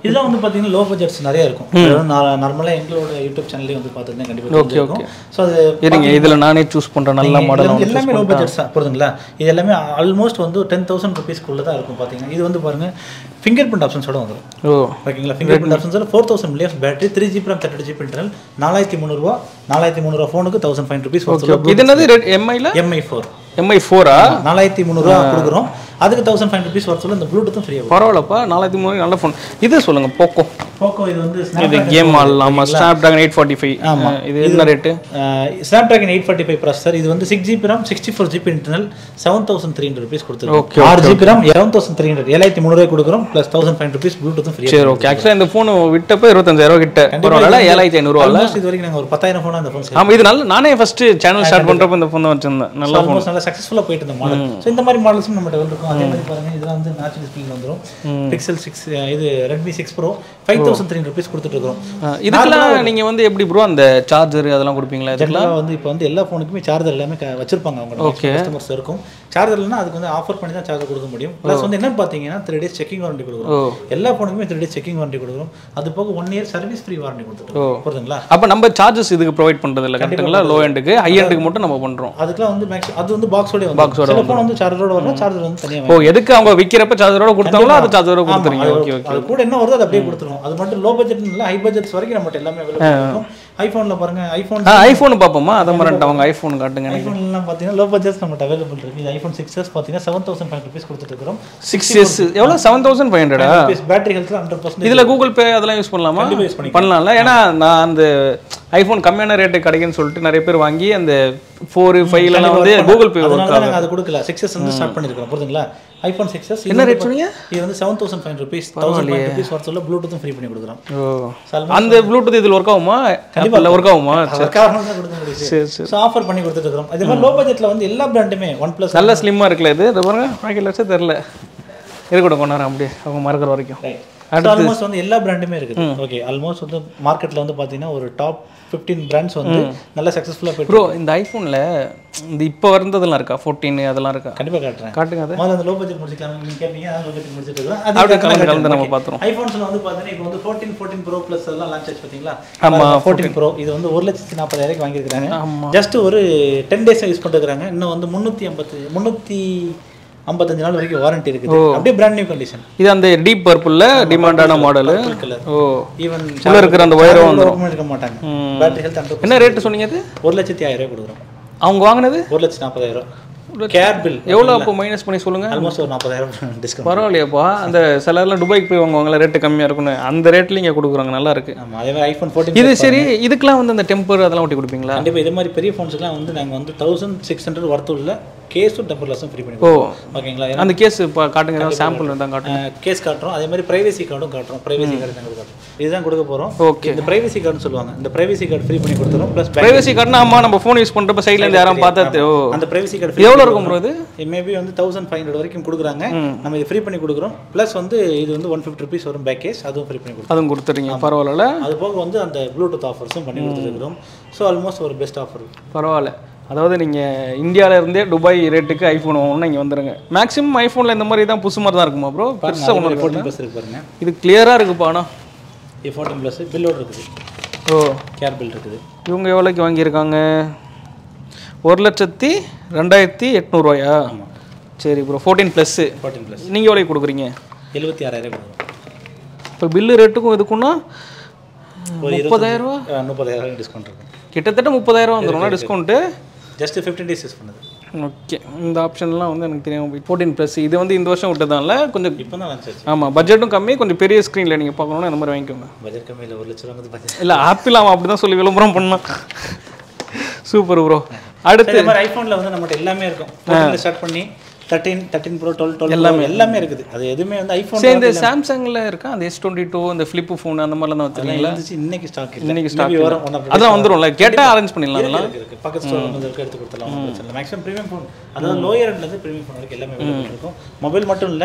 இதெல்லாம் வந்து பார்த்தீங்கன்னா லோ பட்ஜெட்ஸ் நிறைய இருக்கும் நார்மலாக எங்களோட யூடியூப் சேனல்லே வந்து பார்த்தீங்கன்னா கண்டிப்பாக இருக்கும் ஸோ அது இருங்க இதுல நானே சூஸ் பண்றேன் நல்ல இதுல மாடல் வந்து எல்லாமே லோ பட்ஜெட்ஸ் தான் புரியுதுங்களா இது எல்லாமே ஆல்மோஸ்ட் வந்து டென் தௌசண்ட் ருபீஸ்க்குள்ளே தான் இருக்கும் பார்த்தீங்கன்னா இது வந்து பாருங்க ஃபிங்கர் பிரிண்ட் ஆப்ஷன்ஸோட வந்துடும் ஓ ஓகேங்களா ஃபிங்கர் பிரிண்ட் ஆப்ஷன்ஸோட four thousand million battery three GB RAM thirty GB internal நாலாயிரத்தி முந்நூறுரூவா நாலாயிரத்தி முந்நூறுவா ஃபோனுக்கு தௌசண்ட் ஃபைவ் ருபீஸ் இது என்னது ரெட் எம்ஐல எம்ஐ ஃபோர் எம்ஐ ஃபோரா நாலாயிரத்தி முந்நூறுரூவா கொடுக்குறோம் அதுக்கு தௌசண்ட் ஃபைவ் ருபீஸ் வர சொல்ல இந்த ப்ளூடூத்தும் ஃப்ரீயாக பரவாயில்லப்பா நாலாயிரத்தி மூணு நல்ல ஃபோன் இது சொல்லுங்க போக்கோ போக்கோ இது வந்து இது Snapdragon கேம் ஆடலாமா Snapdragon eight forty five ஆமா. இது என்ன rate Snapdragon eight forty five processor இது வந்து six GB RAM sixty four GB internal seven thousand three hundred rupees Okay, கொடுத்துருக்கோம் ஆறு GB RAM seven thousand three hundred ஏழாயிரத்தி முந்நூறுவாய் கொடுக்குறோம் ப்ளஸ் தௌசண்ட் ஃபைவ் ருபீஸ் ப்ளூடூத்தும் ஃப்ரீ சரி okay ஆக்சுவலாக இந்த ஃபோன் விட்டப்போ இருபத்தஞ்சாயிரம் கிட்ட பரவாயில்ல ஏழாயிரத்தி ஐநூறுவா ஆல்மோஸ்ட் இது வரைக்கும் நாங்கள் ஒரு பத்தாயிரம் ஃபோனாக அந்த ஃபோன் ஆமா இது நல்ல நானே ஃபர்ஸ்ட் சேனல் ஸ்டார்ட் பண்றப்ப இந்த ஃபோன் தான் வச்சிருந்தேன் நல்லா ஆல்மோஸ்ட் நல்லா சக்ஸஸ்ஃபுல்லாக போயிட்டு இருந்த மாடல் ஸோ இந்த மாதிரி மாடல்ஸும் நம்மகிட்ட இருக்கும் அதே மாதிரி பாருங்க இதெல்லாம் வந்து நாச்சு டிஸ்பிளே வந்துடும் பிக்சல் சிக்ஸ் இது Redmi six pro five thousand three rupees கொடுத்துட்டு இருக்கிறோம் இதுக்கெல்லாம் நீங்க வந்து எப்படி ப்ரோ அந்த சார்ஜர் அதெல்லாம் கொடுப்பீங்களா இதுக்கெல்லாம் ஜென்ரலாக வந்து இப்போ வந்து எல்லா ஃபோனுக்குமே சார்ஜர் எல்லாமே க- வச்சிருப்பாங்க அவங்க கஸ்டமர்ஸ் இருக்கும் சார்ஜர்னா அதுக்கு வந்து ஆஃபர் பண்ணி தான் சார்ஜர் கொடுக்க முடியும் ப்ளஸ் வந்து என்னன்னு பார்த்தீங்கன்னா த்ரீ டேஸ் செக்கிங் வாரண்டி கொடுக்குறோம் எல்லா ஃபோனுக்குமே த்ரீ டேஸ் செக்கிங் வாரண்டி கொடுக்குறோம் அது போக one year service free warranty கொடுத்துருக்கோம் புரியுதுங்களா அப்ப நம்ம சார்ஜஸ் இதுக்கு ப்ரொவைட் பண்றது இல்ல கரெக்ட்டுங்களா லோ எண்டுக்கு ஹை எண்டுக்கு மட்டும் நம்ம பண்றோம் அதுக்கெல்லாம் வந்து மேக்ஸிமம் அது வந்து பாக்ஸோட வந்து சில ஃபோன் வந்து சார்ஜரோட வரணும் சார்ஜர் வந்து தனியாக ஓ எதுக்கு அவங்க விக்கிறப்ப சார்ஜரோட கொடுத்தாங்களோ அது சார்ஜரோட கொடுத்துறீங்க ஓகே ஓகே அது கூட என்ன வருதோ அதை அப்படியே கொடுத்துருவோம் அது மட்டும் லோ பட்ஜெட் இல்லை ஹை பட்ஜெட்ஸ் வரைக்கும் நம்மகிட்ட எல்லாமே அவைலபிள் இருக்கும் ஐஃபோனில் பாருங்க ஐஃபோன் ஆ ஐஃபோன் பார்ப்போமா அதை மாதிரி அவங்க ஐஃபோன் காட்டுங்க எனக்கு ஐஃபோன்லாம் பார்த்தீங்கன்னா லோ பட்ஜெட்ஸ் நம்மகிட்ட அவைலபிள் இருக்கு இது ஐஃபோன் சிக்ஸ் எஸ் பார்த்தீங்கன்னா செவன் தௌசண்ட் ஃபைவ் ருபீஸ் கொடுத்துட்டு இருக்கிறோம் சிக்ஸ் எஸ் எவ்வளோ செவன் தௌசண்ட் ஃபைவ் ஹண்ட்ரடா பேட்டரி ஹெல்த்ல ஹண்ட்ரட் பர்சன்ட் இதுல கூகுள் பே அதெல்லாம் யூஸ் பண்ணலாமா கண்டிப்பா use பண்ணிக்கலாம். பண்ணலாம்ல ஏன்னா நான் அந்த ஐஃபோன் கம்மியான ரேட்டு கிடைக்குன்னு சொல்லிட்டு நிறைய பேர் வாங்கி அந்த ஃபோர் ஃபைவ்லாம் வந்து கூகுள் பே அதனால தான் நாங்கள் அது கொடுக்கல சிக்ஸ் எஸ் வந்து ஸ்டார்ட் பண்ணிருக்கோம் புரியுதுங்களா ஐஃபோன் சிக்ஸ் எஸ் என்ன ரேட் சொன்னீங்க இது வந்து seven thousand five rupees thousand five rupees வர சொல்ல ப்ளூடூத்தும் ஃப்ரீ பண்ணி கொடுக்குறோம் ஓ அந்த ப்ளூடூத் இதில் ஒர்க் ஆகுமா கண்டிப்பாக ஒர்க் ஆகுமா காரணம் தான் கொடுக்க முடியுது சரி சரி ஸோ ஆஃபர் பண்ணி கொடுத்துட்டு இருக்கிறோம் அதே மாதிரி லோ பட்ஜெட்ல வந்து எல்லா பிராண்டுமே ஒன் பிளஸ் நல்ல ஸ்லிம்மாக இருக்குல்ல இது இதை பாருங்க பாக்கெட் வச்சா தெரில இருக்கட்டும் கொண்டாரம் அப்படியே அவங்க மறக்கிற வரைக்கும் ஆல்மோஸ்ட் வந்து எல்லா பிராண்டுமே இருக்குது ஓகே ஆல்மோஸ்ட் வந்து மார்க்கெட்ல வந்து பார்த்தீங்கன்னா ஒரு டாப் ஃபிஃப்டீன் பிராண்ட்ஸ் வந்து நல்ல சக்ஸஸ்ஃபுல்லாக போயிட்டு ப்ரோ இந்த ஐஃபோனில் இந்த இப்போ வந்ததெல்லாம் இருக்கா ஃபோர்டீன் அதெல்லாம் இருக்கா கண்டிப்பா காட்டுறேன் காட்டுங்க அதை முதல்ல அந்த லோ பட்ஜெட் முடிச்சுக்கலாம் நீங்க கேட்பீங்க லோ பட்ஜெட் முடிச்சிட்டு இருக்கோம் அப்படியே கலந்து கலந்து நம்ம பார்த்துருவோம் ஐபோன்ஸ்ல வந்து பாத்தீங்கன்னா இப்போ வந்து 14 14 ப்ரோ பிளஸ் எல்லாம் லான்ச் ஆச்சு பாத்தீங்களா ஆமா, 14 ப்ரோ இது வந்து ஒரு லட்சத்தி நாற்பதாயிரம் வாங்கியிருக்காங்க ஜஸ்ட் ஒரு டென் டேஸ் யூஸ் பண்ணிருக்காங்க இன்னும் வந்து முந்நூற்றி ஐம்பத்து முந்நூற்றி ஐம்பத்தஞ்சு நாள் வரைக்கும் வாரண்டி இருக்குது அப்படியே பிராண்ட் நியூ கண்டிஷன் இது அந்த டீப் பர்பிளில் டிமாண்டான மாடலு கலர் ஓ ஈவன் உள்ள இருக்கிற அந்த wire வந்துரும். இருக்க மாட்டாங்க பேட்டரி ஹெல்த் ஹண்ட்ரட் என்ன ரேட்டு சொன்னீங்க அது ஒரு லட்சத்தி ஆயிரம் ரூபாய் கொடுக்குறோம் அவங்க வாங்கினது ஒரு லட்சத்தி நாற்பதாயிரம் கேர் பில் எவ்வளோ அப்போ மைனஸ் பண்ணி சொல்லுங்க ஆல்மோஸ்ட் ஒரு நாற்பதாயிரம் டிஸ்கவுண்ட் பரவாயில்லையாப்பா அந்த சிலர்லாம் துபாய்க்கு போய் வாங்குவாங்களா ரேட்டு கம்மியாக இருக்குன்னு அந்த ரேட்ல இங்கே கொடுக்குறாங்க நல்லா இருக்கு ஆமா அதே மாதிரி ஐஃபோன் ஃபோர்டீன் இது சரி இதுக்கெல்லாம் வந்து அந்த டெம்பர் அதெல்லாம் ஒட்டி கொடுப்பீங்களா கண்டிப்பா இது மாதிரி பெரிய ஃபோன்ஸ்க்குலாம் வந்து நாங்க வந்து தௌசண்ட் சிக்ஸ் ஹண்ட்ரட் ஒர்த் உள்ள கேஸும் டெம்பர் லெஸும் ஃப்ரீ பண்ணி ஓ ஓகேங்களா அந்த கேஸ் இப்போ காட்டுங்க ஏதாவது சாம்பிள் இருந்தால் காட்டுங்க கேஸ் காட்டுறோம் அதே மாதிரி பிரைவசி கார்டும் காட்டுறோம் பிரைவசி கார்டு நாங்கள் காட்டுறோம் இதுதான் கொடுக்க போறோம் ஓகே இந்த பிரைவசி கார்டுன்னு சொல்லுவாங்க இந்த பிரைவசி கார்டு ஃப்ரீ பண்ணி கொடுத்துறோம் ப்ளஸ் ப்ரைவசி கார்டுனா ஆமா நம்ம ஃபோன் யூஸ் பண்ணுறப்ப சைட்ல இருந்து யாரும் பார்த்தா ஓ அந்த பிரைவசி கார்டு இது எவ்வளோ இருக்கும் ப்ரோ இது மேபி வந்து தௌசண்ட் ஃபைவ் ஹண்ட்ரட் வரைக்கும் கொடுக்குறாங்க நம்ம இது ஃப்ரீ பண்ணி கொடுக்குறோம் ப்ளஸ் வந்து இது வந்து ஒன் ஃபிஃப்டி ருபீஸ் வரும் பேக்கேஜ் அதுவும் ஃப்ரீ பண்ணி கொடுக்குறோம் அதுவும் கொடுத்துறீங்க பரவாயில்ல அது போக வந்து அந்த ப்ளூடூத் ஆஃபர்ஸும் பண்ணி கொடுத்துருக்கிறோம் ஸோ ஆல்மோஸ்ட் ஒரு பெஸ்ட் ஆஃபர் பரவாயில்ல அதாவது நீங்கள் இந்தியாவில் இருந்தே துபாய் ரேட்டுக்கு ஐஃபோன் வாங்கணும்னா இங்கே வந்துருங்க மேக்ஸிமம் ஐஃபோனில் இந்த மாதிரி தான் புதுசு மாதிரி தான் இருக்குமா ப்ரோ பெருசாக ஒன்றும் ஃபோர்டீன் ப்ளஸ் இருக்கு பாருங்க இது கிளியராக இருக்குப்பா ஆனால் ஏ ஃபோர்டீன் ப்ளஸ் பில்லோடு இருக்குது ஓ கேர் பில் இருக்குது இவங்க எவ்வளோக்கு வாங்கியிருக்காங்க ஒரு லட்சத்தி ரெண்டாயிரத்தி எட்நூறுவாயா ஆமாம் சரி pro fourteen plus fourteen plus நீங்கள் எவ்வளோக்கு கொடுக்குறீங்க எழுபத்தி ஆறாயிரம் கொடுக்குறோம் இப்போ பில்லு ரேட்டுக்கும் இதுக்குன்னா ஒரு முப்பதாயிரம் ரூபா ஆ, முப்பதாயிரம் டிஸ்கவுண்ட் இருக்கும் கிட்டத்தட்ட முப்பதாயிரம் வந்துடும்னா discount just fifteen days use பண்ணது ஓகே இந்த ஆப்ஷன்லாம் வந்து எனக்கு தெரியாமல் போய் ஃபோர்டீன் ப்ளஸ் இது வந்து இந்த வருஷம் விட்டதால கொஞ்சம் இப்போ தான் லான்ச் ஆச்சு ஆமாம் பட்ஜெட்டும் கம்மி கொஞ்சம் பெரிய ஸ்க்ரீனில் நீங்கள் பார்க்கணுன்னா இந்த மாதிரி வாங்கிக்கோங்க பட்ஜெட் கம்மியில் ஒரு லட்ச ரூபா வந்து பட்ஜெட் இல்லை ஆப்பிள் அவன் அப்படி தான் சொல்லி விளம்பரம் பண்ணான் சூப்பர் ப்ரோ அடுத்து இந்த மாதிரி ஐஃபோனில் வந்து நம்மகிட்ட எல்லாமே இருக்கும் ஃபோர்டீனில் ஸ்டார்ட் பண்ணி thirteen thirteen pro twelve twelve எல்லாமே எல்லாமே இருக்குது அது எதுவுமே வந்து ஐஃபோன் சரி இந்த சாம்சங்கில் இருக்கா அந்த எஸ் டுவெண்ட்டி டூ இந்த ஃப்ளிப் ஃபோன் அந்த மாதிரிலாம் தான் வச்சுருக்கீங்களா இருந்துச்சு இன்னைக்கு ஸ்டாக் இல்லை இன்னைக்கு ஸ்டாக் வரும் ஒன் ஆஃப் அதான் வந்துரும்ல கேட்டால் அரேஞ்ச் பண்ணிடலாம் அதெல்லாம் இருக்கு இருக்கு பக்கத்து ஸ்டோர் வந்து இருக்கு எடுத்து கொடுத்துடலாம் ஒன்றும் பிரச்சனை இல்லை மேக்ஸிமம் ப்ரீமியம் ஃபோன் அதாவது லோயர் இருந்து ப்ரீமியம் ஃபோன் வரைக்கும் எல்லாமே available இருக்கும் மொபைல் மட்டும் இல்லை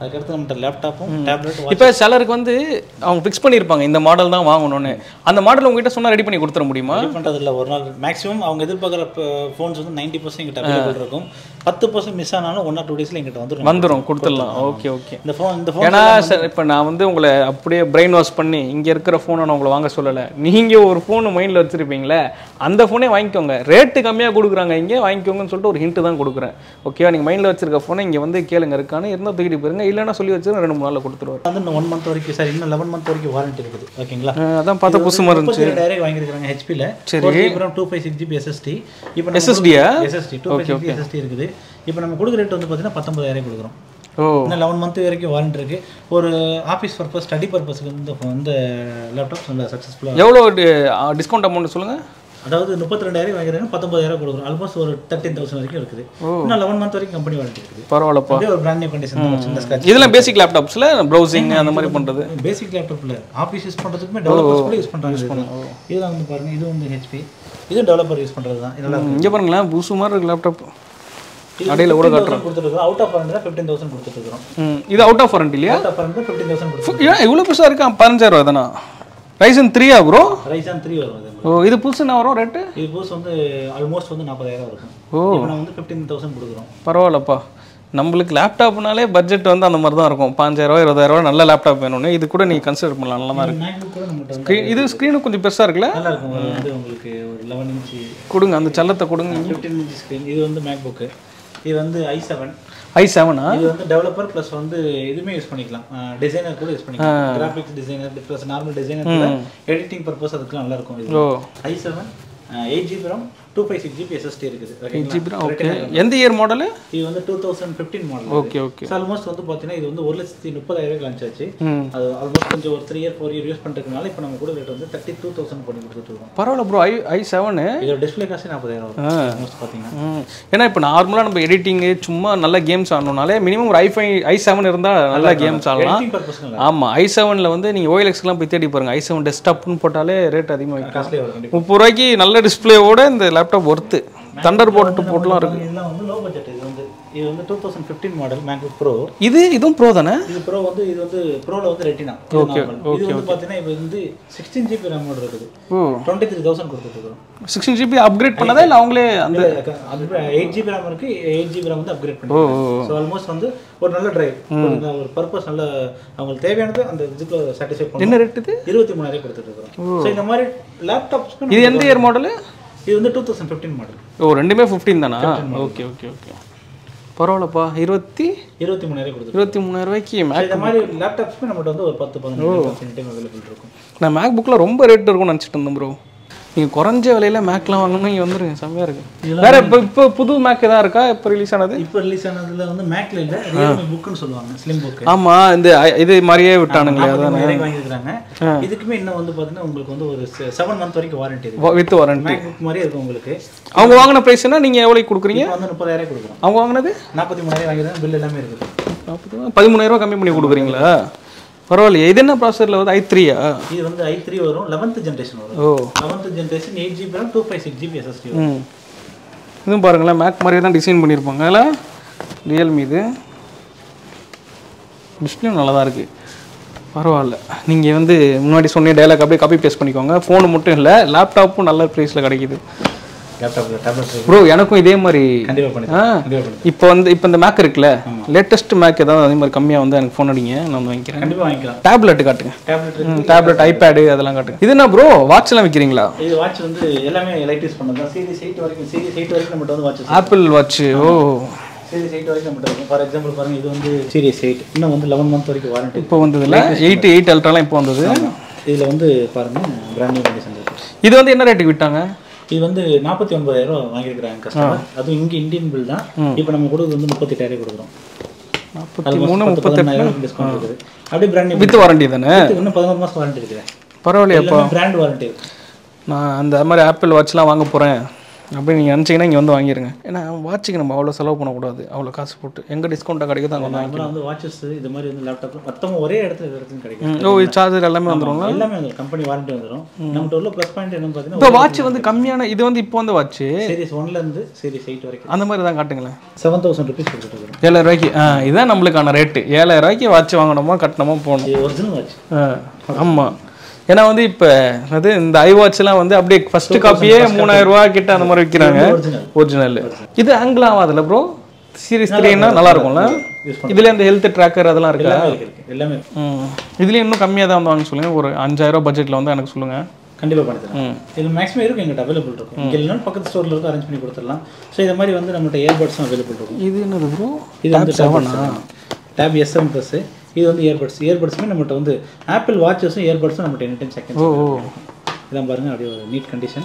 அதுக்கடுத்து நம்மகிட்ட லேப்டாப்பும் டேப்லெட் இப்போ சிலருக்கு வந்து அவங்க ஃபிக்ஸ் பண்ணியிருப்பாங்க இந்த மாடல் தான் வாங்கணும்னு அந்த மாடல் உங்ககிட்ட சொன்னா ரெடி பண்ணி கொடுத்துட முடியுமா ரெடி பண்ணுறது இல்லை ஒரு நாள் மேக்ஸிமம் அவங்க எதிர்பார்க்குற ஃபோன்ஸ் வந்து நைன்டி பர்சன்ட் எங்கிட்ட அவைலபிள் இருக்கும் பத்து பர்சன்ட் மிஸ் ஆனாலும் ஒன் ஆர் டூ டேஸில் எங்கிட்ட வந்துடும் வந்துடும் கொடுத்துடலாம் ஓகே ஓகே இந்த ஃபோன் இந்த ஃபோன் ஏன்னா சார் இப்போ நான் வந்து உங்களை அப்படியே பிரெயின் வாஷ் பண்ணி இங்கே இருக்கிற ஃபோனை நான் உங்களை வாங்க சொல்லலை நீங்கள் ஒரு ஃபோனு மைண்டில் வச்சுருப்பீங்களே அந்த ஃபோனே வாங்கிக்கோங்க ரேட்டு கம்மியாக கொடுக்குறாங்க இங்கே வாங்கிக்கோங்கன்னு சொல்லிட்டு ஒரு ஹிண்ட்டு தான் கொடுக்குறேன் ஓகேவா நீங்கள் மைண்டில் வச்சிருக்க ஃபோனை இங்கே வந்து கேளுங்க இருக்கான்னு இருந்தால் தூக்கிட்டு போயிருங்க இல்லைன்னா சொல்லி வச்சு ரெண்டு மூணு நாளில் கொடுத்துருவாரு வந்து இன்னும் ஒன் மந்த் வரைக்கும் சார் இன்னும் லெவன் மந்த் வரைக்கும் வாரண்டி இருக்குது ஓகேங்களா அஹ் அதான் பார்த்தா புதுசு மாதிரி இருந்துச்சு டைரக்ட் வாங்கியிருக்காங்க ஹெச்பியில் சரி. சரி அப்புறம் two five six GB SSD இப்போ SSD யா? SSD two five six SSD இருக்குது இப்போ நம்ம கொடுக்குற ரேட் வந்து பார்த்தீங்கன்னா பத்தொம்பதாயிரம் கொடுக்குறோம் ஓ இன்னும் லெவன் மந்த் வரைக்கும் வாரண்டி இருக்கு ஒரு ஆஃபீஸ் பர்பஸ் ஸ்டடி பர்பஸ்க்கு இந்த இந்த லேப்டாப்ஸ் நல்ல சக்ஸஸ்ஃபுல்லாக எவ்வளோ டிஸ்கவுண்ட் அமௌண்ட் சொல்லுங்கள் அதாவது முப்பத்தி ரெண்டாயிரம் வாங்குறாங்க பத்தொன்பதாயிரம் கொடுக்குறோம் ஆல்மோஸ்ட் ஒரு தேர்ட்டின் தௌசண்ட் வரைக்கும் இருக்குது இன்னும் லெவன் மந்த் வரைக்கும் கம்பெனி வாரண்டி இருக்குது பரவாயில்லப்பா அப்படியே ஒரு பிராண்ட் நியூ கண்டிஷன் சின்ன ஸ்க்ராட்ச் இதெல்லாம் பேசிக் லேப்டாப்ஸில் ப்ரௌசிங் அந்த மாதிரி பண்ணுறது பேசிக் லேப்டாப்ல ஆஃபீஸ் யூஸ் பண்ணுறதுக்குமே டெவலப்பர்ஸ் கூட யூஸ் பண்ணுறாங்க இதெல்லாம் வந்து பாருங்க இது வந்து ஹெச்பி இதுவும் டெவலப்பர் யூஸ் பண்ணுறது தான் இதெல்லாம் இங்கே பாருங்களேன் புதுசு மாதிரி இருக்கு லேப்டாப் அடையில கூட கொடுத்துருக்கோம் out of warranty fifteen thousand கொடுத்துருக்கோம் ம் இது அவுட் ஆஃப் வாரண்டி இல்லையா out of warranty fifteen thousand கொடுத்துருக்கோம் ஏன் இவ்வளோ பெருசாக இருக்கா பதினஞ்சாயிரம் ரூபா தானா ரைசன் த்ரீயா ப்ரோ ரைசான் த்ரீ வரும் அது ஓ இது புதுசு என்ன வரும் ரேட்டு இது பூஸ் வந்து ஆல்மோஸ்ட் வந்து நாற்பதாயிரம் இருக்கும் ஓ. இப்போ நான் வந்து ஃபிஃப்டீன் தௌசண்ட் கொடுக்குறோம் பரவாயில்லப்பா நம்மளுக்கு லேப்டாப்னாலே பட்ஜெட் வந்து அந்த மாதிரி தான் இருக்கும் பாஞ்சாயிரரூவா இருபதாயிரரூவா நல்ல லேப்டாப் வேணும்னு இது கூட நீங்கள் கன்சிடர் பண்ணலாம் நல்லா தான் இருக்கு மேக்புக் கூட நம்மகிட்ட வந்து Screen- இது ஸ்க்ரீனும் கொஞ்சம் பெருசாக இருக்குல்ல நல்லா இருக்கும் அது வந்து உங்களுக்கு ஒரு லெவன் இன்ச்சு கொடுங்க அந்த செல்லத்தை கொடுங்க ஃபிஃப்டீன் இன்ச் ஸ்க்ரீன் இது வந்து மேக்புக்கு இது வந்து ஐ செவன் ஐ செவனா இது வந்து டெவலப்பர் ப்ளஸ் வந்து இதுவுமே யூஸ் பண்ணிக்கலாம் டிசைனர் கூட யூஸ் பண்ணிக்கலாம் graphics designer plus normal designer கூட எடிட்டிங் பர்பஸ் அதுக்குலாம் நல்லா இருக்கும் இது ஓ i seven eight GB RAM two five six GB SSD இருக்குது ஓகேங்களா ஜிபி ஓகே எந்த இயர் மாடலு இது வந்து two thousand fifteen model okay okay almost வந்து பார்த்தீங்கன்னா இது வந்து ஒரு லட்சத்தி முப்பதாயிரம் லான்ச் ஆச்சு ம் அது ஆல்மோஸ்ட் கொஞ்சம் ஒரு three year four year use பண்ணுறதுனால இப்போ நம்ம கூட ரேட் வந்து தேர்ட்டி டூ தௌசண்ட் பண்ணி கொடுத்துட்டு இருக்கோம் பரவாயில்ல ப்ரோ ஐ ஐ செவனு இதோட டிஸ்பிளே காசே நாற்பதாயிரம் வரும் ஆல்மோஸ்ட் பார்த்தீங்கன்னா ம் ஏன்னா இப்போ நார்மலாக நம்ம எடிட்டிங்கு சும்மா நல்ல கேம்ஸ் ஆடணும்னாலே மினிமம் ஒரு ஐஃபை ஐ செவன் இருந்தால் நல்ல கேம்ஸ் ஆடலாம் எடிட்டிங் பர்பஸ்க்கு ஆமாம் ஐ செவனில் வந்து நீங்கள் ஓஎல்எக்ஸ்லாம் போய் தேடி பாருங்க ஐ செவன் டெஸ்க்டாப்னு போட்டாலே ரேட் அதிகமாக வைக்கும் காஸ்ட்லியாக வரும் கண்டிப்பாக முப்பது ரூபாய்க்கு நல்ல டிஸ்பிளேவோட இந்த லேப்டாப் ஒர்த்து தண்டர் போட்டு போட்டுலாம் இருக்கு இதெல்லாம் வந்து லோ பட்ஜெட் இது வந்து இது வந்து two thousand fifteen model MacBook pro இது இதுவும் ப்ரோ தானே இது ப்ரோ வந்து இது வந்து ப்ரோவில் வந்து ரெட்டினா Okay, இது வந்து பார்த்தீங்கன்னா இப்போ வந்து சிக்ஸ்டீன் ஜிபி ரேமோட இருக்குது ஓ டுவெண்ட்டி த்ரீ தௌசண்ட் கொடுத்துருக்கோம் சிக்ஸ்டீன் ஜிபி அப்கிரேட் பண்ணதா இல்லை அவங்களே அந்த அது எயிட் ஜிபி ரேம் இருக்கு எயிட் ஜிபி ரேம் வந்து அப்கிரேட் பண்ணி ஸோ ஆல்மோஸ்ட் வந்து ஒரு நல்ல டிரைவ் ஒரு பர்பஸ் நல்ல அவங்களுக்கு தேவையானது அந்த இதுக்கு சாட்டிஸ்ஃபை பண்ணி என்ன ரேட் இது இருபத்தி மூணாயிரம் கொடுத்துட்டு இருக்கிறோம் ஸோ இந்த மாதிரி லேப்டாப்ஸ்க்கு இது எந்த இயர் மாடலு இது வந்து டூ தௌசண்ட் ஃபிஃப்டீன் மாடல் ஓ ரெண்டுமே ஃபிஃப்டீன் தானா ஓகே ஓகே ஓகே பரவாயில்லப்பா இருபத்தி இருபத்தி மூணாயிரம் கொடுத்துருக்கோம் இருபத்தி மூணாயிரம் ரூபாய்க்கு So, மேக் இந்த மாதிரி லேப்டாப்ஸ்க்கு நம்மகிட்ட வந்து ஒரு பத்து பதினஞ்சு டைம் அவைலபிள் இருக்கும் நான் மேக் புக்கில் ரொம்ப ரேட் இருக்கும்னு நினச்சிட்டு இருந்தேன் ப்ரோ நீங்கள் குறைஞ்ச விலையில மேக்லாம் வாங்கணும்னா இங்கே வந்துருங்க செம்மையாக இருக்கு வேற இப்போ இப்போ புது மேக் தான் இருக்கா இப்போ ரிலீஸ் ஆனது இப்போ ரிலீஸ் ஆனதுல வந்து மேக்ல இல்ல ரியல்மி புக்னு சொல்லுவாங்க ஸ்லிம் புக் ஆமாம் இந்த ஐ- இது மாதிரியே விட்டானுங்களே அதான் வாங்கியிருக்காங்க இதுக்குமே இன்னும் வந்து பாத்தீங்கன்னா உங்களுக்கு வந்து ஒரு செவன் மந்த் வரைக்கும் வாரண்டி இருக்கு வித் வாரண்டி மேக் புக் மாதிரியே இருக்கும் உங்களுக்கு அவங்க வாங்கின ப்ரைஸ்னா நீங்கள் எவ்வளோக்கு கொடுக்குறீங்க இப்போ வந்து முப்பதாயிரம் கொடுக்குறோம் அவங்க வாங்கினது நாற்பத்தி மூணாயிரம் வாங்கியிருக்காங்க பில் எல்லாமே இருக்குது நாற்பது பதிமூணாயிரரூவா கம்மி பண்ணி கொடுக்குறீங்களா பரவாயில்லையே இது என்ன ப்ராசரில் வந்து ஐ த்ரீயா இது வந்து ஐ த்ரீ வரும் லெவன்த் ஜென்ரேஷன் வரும் ஓ eleventh generation eight GB RAM two five six GB SSD வரும் ம் இதுவும் பாருங்களேன் மேக் மாதிரியே தான் டிசைன் பண்ணியிருப்பாங்க அதில் ரியல்மி இது டிஸ்பிளே நல்லா தான் இருக்குது பரவாயில்ல நீங்கள் வந்து முன்னாடி சொன்ன டைலாக் அப்படியே காப்பி பேஸ்ட் பண்ணிக்கோங்க ஃபோனு மட்டும் இல்லை லேப்டாப்பும் நல்ல ப்ரைஸில் கிடைக்குது லேப்டாப் டேப்லெட் ப்ரோ எனக்கும் இதே மாதிரி கண்டிப்பாக பண்ணி ஆ கண்டிப்பாக பண்ணி இப்போ வந்து இப்போ இந்த மேக் இருக்குல்ல லேட்டஸ்ட் மேக் ஏதாவது அதே மாதிரி கம்மியாக வந்து எனக்கு ஃபோன் அடிங்க நான் வந்து வாங்கிக்கிறேன் கண்டிப்பாக வாங்கிக்கலாம் டேப்லெட் காட்டுங்க டேப்லெட் ம் டேப்லெட் ஐபேடு அதெல்லாம் காட்டுங்க இது என்ன ப்ரோ வாட்ச்லாம் விற்கிறீங்களா இது வாட்ச் வந்து எல்லாமே லைட் யூஸ் பண்ணது தான் சீரிஸ் எயிட் வரைக்கும் சீரிஸ் எயிட் வரைக்கும் நம்மகிட்ட வந்து வாட்ச் ஆப்பிள் வாட்ச் ஓ சீரிஸ் எயிட் வரைக்கும் நம்மகிட்ட இருக்கும் ஃபார் எக்ஸாம்பிள் பாருங்க இது வந்து சீரிஸ் எயிட் இன்னும் வந்து லெவன் மந்த் வரைக்கும் வாரண்டி இப்போ வந்ததுல எயிட் எயிட் அல்ட்ராலாம் இப்போ வந்தது இதில் வந்து பாருங்க பிராண்ட் நியூ கண்டிஷன் இருக்கு இது வந்து என்ன ரேட்டுக்கு விட்டாங்க இது வந்து நாற்பத்தி ஒன்பதாயிரம் ரூபா வாங்கியிருக்கிறாங்க கஸ்டமர் அதுவும் இங்கே இந்தியன் பில் தான் இப்போ நம்ம கொடுக்குறது வந்து முப்பத்தெட்டாயிரம் கொடுக்குறோம் நாற்பத்தி மூணு முப்பத்தெட்டு பதினொன்றாயிரம் டிஸ்கவுண்ட் இருக்குது அப்படியே பிராண்ட் நியூ வித் வாரண்டி தானே இன்னும் பதினோரு மாதம் வாரண்டி இருக்குது பரவாயில்லையாப்பா எல்லாமே பிராண்ட் வாரண்டி இருக்கு நான் அந்த மாதிரி ஆப்பிள் வாட்ச்லாம் வாங்க போகிறேன் அப்படி நீங்கள் நினச்சிங்கன்னா இங்கே வந்து வாங்கிருங்க ஏன்னா வாட்சுக்கு நம்ம அவ்வளோ செலவு பண்ணக்கூடாது அவ்வளோ காசு போட்டு எங்கே டிஸ்கவுண்ட்டாக கிடைக்குதோ அங்கே வந்து நார்மலாக வந்து வாட்சஸ் இது மாதிரி வந்து லேப்டாப் மொத்தமாக ஒரே இடத்துல இது இடத்துல கிடைக்கும் ஓ சார்ஜர் எல்லாமே வந்துடும் எல்லாமே வந்துடும் கம்பெனி வாரண்டி வந்துடும் நம்மகிட்ட உள்ள ப்ளஸ் பாயிண்ட் என்னன்னு இப்போ பார்த்தீங்கன்னா வாட்ச் வந்து கம்மியான இது வந்து இப்போ வந்து வாட்ச் சீரிஸ் ஒன்லேருந்து சீரிஸ் எயிட் வரைக்கும் அந்த மாதிரி தான் காட்டுங்களேன் செவன் தௌசண்ட் ருபீஸ் கொடுத்துட்டு இருக்கிறோம் ஏழாயிரம் ரூபாய்க்கு ஆ இதுதான் நம்மளுக்கான ரேட்டு ஏழாயிரம் ரூபாய்க்கு வாட்ச் வாங்கணுமா கட்டணமா போகணும் இது ஒரிஜினல் வாட்ச் ஆ ஆமாம் ஏன்னா வந்து இப்போ அது இந்த ஐ வாட்ச்லாம் வந்து அப்படியே ஃபர்ஸ்ட் காப்பியே மூணாயிரம் ரூபா கிட்ட அந்த மாதிரி விற்கிறாங்க ஒரிஜினல் ஒரிஜினல் இது ஆங்கிள் ஆகாதுல்ல ப்ரோ சீரிஸ் த்ரீனா நல்லா இருக்கும்ல யூஸ் இதுல இந்த ஹெல்த் ட்ராக்கர் அதெல்லாம் இருக்கா எல்லாமே இருக்கு எல்லாமே இருக்கு. ம் இதுலேயும் இன்னும் கம்மியாக தான் வந்து வாங்க சொல்லுங்க ஒரு அஞ்சாயிரம் ரூபாய் பட்ஜெட்டில் வந்து எனக்கு சொல்லுங்க கண்டிப்பாக பண்ணி தரேன் ம் இது மேக்ஸிமம் இருக்கும் எங்கிட்ட அவைலபிள் இருக்கும் இங்கே இல்லைனாலும் பக்கத்து ஸ்டோரில் இருக்கும் அரேஞ்ச் பண்ணி கொடுத்துடலாம் ஸோ இது மாதிரி வந்து நம்மகிட்ட இயர்பட்ஸும் அவைலபிள் இருக்கும் இது என்னது ப்ரோ இது வந்து செவனா டேப் எஸ் செவன் ப்ளஸ் இது வந்து இயர்பட்ஸ் இயர்பட்ஸுமே நம்மகிட்ட வந்து ஆப்பிள் வாட்சஸும் இயர்பட்ஸும் நம்மகிட்ட எனி டைம் செகண்ட் ஓ ஓ இதான் பாருங்க அப்படியே ஒரு நீட் கண்டிஷன்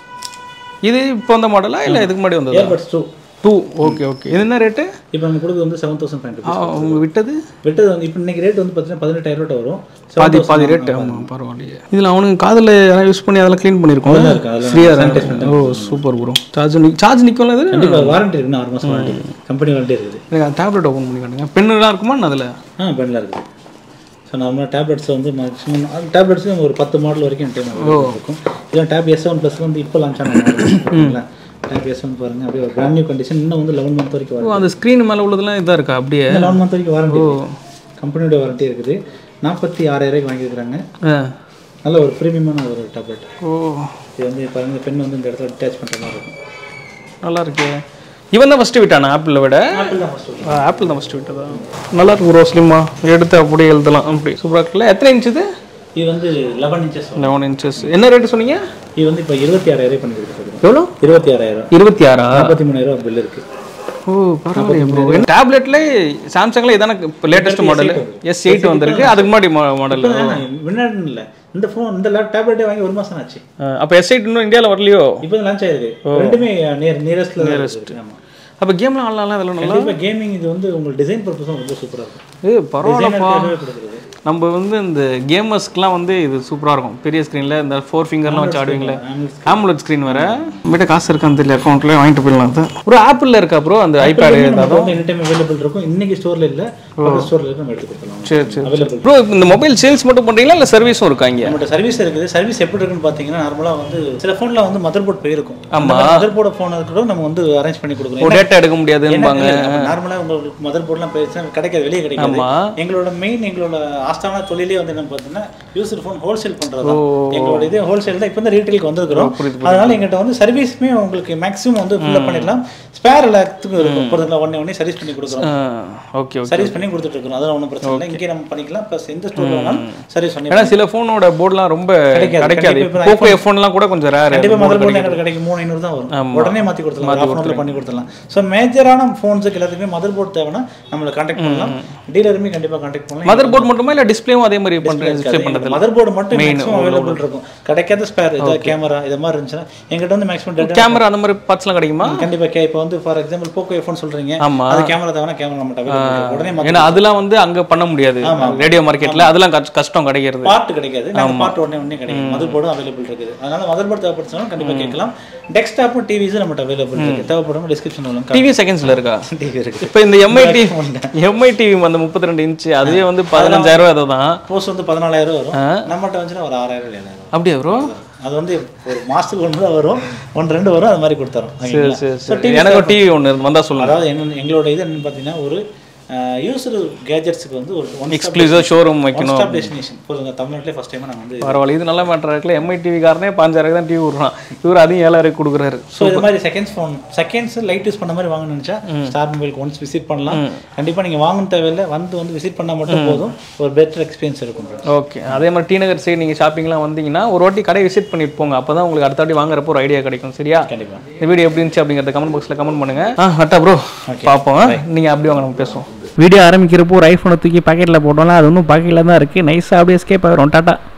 இது இப்போ வந்த மாடலா இல்லை இதுக்கு முன்னாடி வந்ததா earbuds two two okay okay இது என்ன ரேட்டு இப்போ நம்ம கொடுக்குறது வந்து செவன் தௌசண்ட் ஃபைவ் ருபீஸ் அவங்க விட்டது விட்டது வந்து இப்போ இன்னைக்கு ரேட் வந்து பார்த்தீங்கன்னா பதினெட்டாயிரம் ரூபாய் வரும் பாதி பாதி ரேட் ஆமாம் பரவாயில்லையே இதில் அவனுக்கு காதில் யாராவது யூஸ் பண்ணி அதெல்லாம் க்ளீன் பண்ணியிருக்கோம் இருக்கு அதில் ஃப்ரீயாக ஓ சூப்பர் ப்ரோ சார்ஜ் நி சார்ஜ் நிற்கும்ல இது கண்டிப்பாக வாரண்டி இருக்குன்னு ஆறு மாதம் வாரண்டி கம்பெனி வாரண்டி இருக்குது எனக்கு அந்த டேப்லெட் ஓப்பன் பண்ணி காட்டுங்க பெண்ணுலாம் இருக்குமா அதில் ஆ பெண்ணில் இருக்குது ஸோ நார்மலாக டேப்லெட்ஸ் வந்து மேக்ஸிமம் டேப்லெட்ஸும் ஒரு பத்து மாடல் வரைக்கும் டைம் இருக்கும் இதில் டேப் எஸ் செவன் ப்ளஸ் வந்து இப்போ லான்ச் ஆன மாடல் டேப் எஸ் செவன் பாருங்க அப்படியே ஒரு பிராண்ட் நியூ கண்டிஷன் இன்னும் வந்து லெவன் மந்த் வரைக்கும் வரும் ஓ அந்த ஸ்க்ரீன் மேலே உள்ளதெல்லாம் இதாக இருக்கா அப்படியே லெவன் மந்த் வரைக்கும் வாரண்டி கம்பெனியோட வாரண்டி இருக்குது நாற்பத்தி ஆறாயிரம் வாங்கியிருக்கிறாங்க ஆ நல்ல ஒரு ப்ரீமியமான ஒரு டேப்லெட் ஓ இது வந்து பாருங்க பெண் வந்து இந்த இடத்துல அட்டாச் பண்ணுற மாதிரி இருக்கும் நல்லா இருக்கே இவன் தான் ஃபஸ்ட்டு விட்டானா ஆப்பிளை விட ஆப்பிள் தான் ஃபஸ்ட்டு ஆப்பிள் தான் ஃபஸ்ட்டு விட்டதா நல்லா இருக்கு ப்ரோ ஸ்லிம்மா எடுத்து அப்படியே எழுதலாம் அப்படி சூப்பராக இருக்குல்ல எத்தனை இன்ச் இது இது வந்து லெவன் இன்ச்சஸ் லெவன் இன்ச்சஸ் என்ன ரேட்டு சொன்னீங்க இது வந்து இப்போ இருபத்தி ஆறாயிரம் பண்ணி கொடுத்துருக்கோம் எவ்வளோ இருபத்தி ஆறாயிரம் இருபத்தி ஆறா நாற்பத்தி மூணாயிரம் பில் இருக்கு ஓ பரவாயில்லையே ப்ரோ டேப்லெட்ல சாம்சங்ல இதான இப்போ லேட்டஸ்ட் மாடல் எஸ் எயிட் வந்திருக்கு அதுக்கு முன்னாடி மாடல் முன்னாடி இல்லை இந்த ஃபோன் இந்த லேப் டேப்லெட்டே வாங்கி ஒரு மாதம் ஆச்சு அப்போ எஸ் எயிட் இன்னும் இந்தியாவில் வரலையோ இப்போ லான்ச் ஆயிருக்கு ரெண்டுமே நியர் நியரஸ்ட்ல நியரஸ்ட் ஆமாம் அப்போ கேம்லாம் ஆடலாம் இதெல்லாம் நல்லா கண்டிப்பாக கேமிங் இது வந்து உங்களுக்கு டிசைன் பர்பஸும் ரொம்ப சூப்பராக இருக்கும் ஏ பரவாயில்லப்பா டிசைனர் கொடுக்குறது நம்ம வந்து இந்த கேமர்ஸ்க்குலாம் வந்து இது சூப்பராக இருக்கும் பெரிய ஸ்க்ரீனில் இந்த ஃபோர் ஃபிங்கர்லாம் வச்சு ஆடுவீங்களே ஆம்புலட் ஸ்க்ரீன் வேற நம்மகிட்ட காசு இருக்கான்னு தெரியல அக்கௌண்ட்ல வாங்கிட்டு போயிடலாம் அது ப்ரோ ஆப்பிளில் இருக்கா ப்ரோ அந்த ஐபேடு நமக்கு வந்து எனி டைம் அவைலபிள் இருக்கும் இன்னைக்கு ஸ்டோர்ல இல்ல பக்கத்து ஸ்டோர்ல இருக்கு நம்ம எடுத்து கொடுக்கலாம் சரி சரி அவைலபிள் ப்ரோ இந்த மொபைல் சேல்ஸ் மட்டும் பண்ணுறீங்களா இல்லை சர்வீஸும் இருக்கா இங்கே நம்மகிட்ட சர்வீஸ் இருக்குது சர்வீஸ் எப்படி இருக்குன்னு பார்த்தீங்கன்னா நார்மலாக வந்து சில ஃபோனில் வந்து மதர் போர்ட் போயிருக்கும் ஆமா. மதர் போர்டு ஃபோன் கூட நம்ம வந்து அரேஞ்ச் பண்ணி கொடுக்குறோம் ஒரு டேட்டா எடுக்க முடியாதுன்பாங்க நார்மலாக உங்களுக்கு மதர் போர்ட்லாம் போயிருச்சுன்னா கிடைக்காது வெளியே கிடைக்காது ஆமா எங்களோட மெயின் எங்களோட ஆஸ்தான தொழிலே வந்து என்ன பார்த்தீங்கன்னா யூசர் ஃபோன் ஹோல்சேல் பண்ணுறது எங்களோட இது ஹோல்சேல் தான் இப்போ வந்து ரீட்டைலுக்கு வந்திருக்கிறோம் அதனால எங்கிட்ட வந்து சர்வீஸுமே உங்களுக்கு மேக்ஸிமம் வந்து ஃபில்அப் பண்ணிடலாம் ஸ்பேர் எல்லாத்துக்கும் இருக்கும் போகிறதுல ஒன்னே ஒன்னே சர்வீஸ் பண்ணி கொடுக்குறோம் ஓகே ஓகே சர்வீஸ் பண்ணி கொடுத்துட்டு இருக்கோம் அதெல்லாம் ஒன்றும் பிரச்சனை இல்லை இங்கே நம்ம பண்ணிக்கலாம் ப்ளஸ் எந்த ஸ்டோரில் வேணாலும் சர்வீஸ் பண்ணி ஏன்னா சில ஃபோனோட போர்டுலாம் ரொம்ப கிடைக்காது. கிடைக்காது கண்டிப்பா இப்ப போக்கோ எஃப்ஒன்லாம் கூட கொஞ்சம் ரேர் கண்டிப்பாக மதர் போர்டு எங்களுக்கு கிடைக்கும் மூணு ஐநூறு தான் வரும் உடனே மாற்றி கொடுத்துடலாம் ஹாஃப் அன் ஹவரில் பண்ணி கொடுத்துடலாம் ஸோ மேஜரான ஃபோன்ஸுக்கு எல்லாத்துக்குமே மதர் போர்டு தேவைன்னா நம்மளை காண்டாக்ட் பண்ணலாம் டீலருமே கண்டிப்பாக காண்டாக்ட் பண்ணலாம் மதர் போர்டு மட்டுமா இல்லை டிஸ்பிளேவும் அதே மாதிரி பண்ணுறது டிஸ்பிளே பண்ணுறது மதர் போர்டு மட்டும் மேக்ஸிமம் அவைலபிள் இருக்கும் கிடைக்காத ஸ்பேர் ஏதாவது கேமரா இது மாதிரி இருந்துச்சுன்னா எங்கிட்ட வந்து மேக்ஸிமம் டேட்டா கேமரா அந்த மாதிரி பார்ட்ஸ்லாம் கிடைக்குமா கண்டிப்பாக கே இப்போ வந்து ஃபார் எக்ஸாம்பிள் போக்கோ ஃபோன் சொல்றீங்க ஆமா அது கேமரா தேவைன்னா கேமரா நம்மகிட்ட available உடனே ஏன்னா அதெல்லாம் வந்து அங்க பண்ண முடியாது ரேடியோ மார்க்கெட்ல அதெல்லாம் கஷ்ட- கஷ்டம் கிடைக்கிறது பார்ட் கிடைக்காது நாங்க பார்ட் உடனே உடனே கிடைக்கும் மதர் போர்டும் அவைலபிள் இருக்குது அதனால மதர் போர்டு தேவைப்படுச்சாலும் கண்டிப்பா கேட்கலாம் டெஸ்க்டாப்பும் டிவிஸும் நம்மகிட்ட அவைலபிள் இருக்கு தேவைப்படும் டிஸ்கிரிப்ஷன் உள்ள டிவி செகண்ட்ஸ்ல இருக்கா டிவி இருக்கு இப்போ இந்த எம்ஐ டிவி எம்ஐ டிவி அந்த முப்பத்தி ரெண்டு இன்ச் அதுவே வந்து பதினஞ்சாயிரம் ரூபாய் ஏதோ தான் போஸ்ட் வந்து பதினாலாயிரம் வரும் நம்மகிட்ட வந்துச்சுன்னா ஒரு ஆறாயிரம் ஏழாயிரம் அப்படியா ப்ரோ அது வந்து ஒரு மாசத்துக்கு ஒன்று தான் வரும் ஒன்று ரெண்டு வரும் அது மாதிரி கொடுத்துறோம் சரி சரி சரி எனக்கு டிவி ஒன்று வந்தா சொல்லுங்க அதாவது என்ன எங்களோட இது என்னன்னு பார்த்தீங்கன்னா ஒரு யூசர் கேஜெட்ஸுக்கு வந்து ஒரு ஒன் எக்ஸ்க்ளூசிவ் ஷோரூம் வைக்கணும் ஸ்டாப் டெஸ்டினேஷன் போதுங்க தமிழ்நாட்டிலே ஃபர்ஸ்ட் டைம் நாங்கள் வந்து பரவாயில்ல இது நல்ல மேட்டர் இருக்குல்ல எம்ஐ டிவி காரனே பாஞ்சாயிரம் தான் டிவி விடுறான் இவர் அதையும் ஏழாயிரம் கொடுக்குறாரு ஸோ இது மாதிரி seconds phone seconds light use பண்ண மாதிரி வாங்கணும்னு நினச்சா ஸ்டார் மொபைலுக்கு ஒன்ஸ் விசிட் பண்ணலாம் கண்டிப்பாக நீங்கள் வாங்கணும் தேவையில்லை வந்து வந்து விசிட் பண்ணால் மட்டும் போதும் ஒரு பெட்டர் எக்ஸ்பீரியன்ஸ் இருக்கும் ஓகே அதே மாதிரி டி நகர் சைடு நீங்கள் ஷாப்பிங்லாம் வந்தீங்கன்னா ஒரு வாட்டி கடை விசிட் பண்ணிட்டு போங்க அப்போ தான் உங்களுக்கு அடுத்த வாட்டி வாங்குறப்போ ஒரு ஐடியா கிடைக்கும் சரியா கண்டிப்பாக இந்த வீடியோ எப்படி இருந்துச்சு அப்படிங்கிறத கமெண்ட் பாக்ஸில் கமெண்ட் பண்ணுங்க ஆ அட்டா ப்ரோ பார்ப்போம் நீங்கள் அப்படியே வாங்க நம்ம பேசுவோம் வீடியோ ஆரம்பிக்கிறப்போ ஒரு ஐஃபோனை தூக்கி பாக்கெட்டில் போட்டோம்ல அது ஒன்றும் பாக்கெட்டில் தான் இருக்குது நைஸாக அப்படியே எஸ்கேப் ஆகிரும் டாட்டா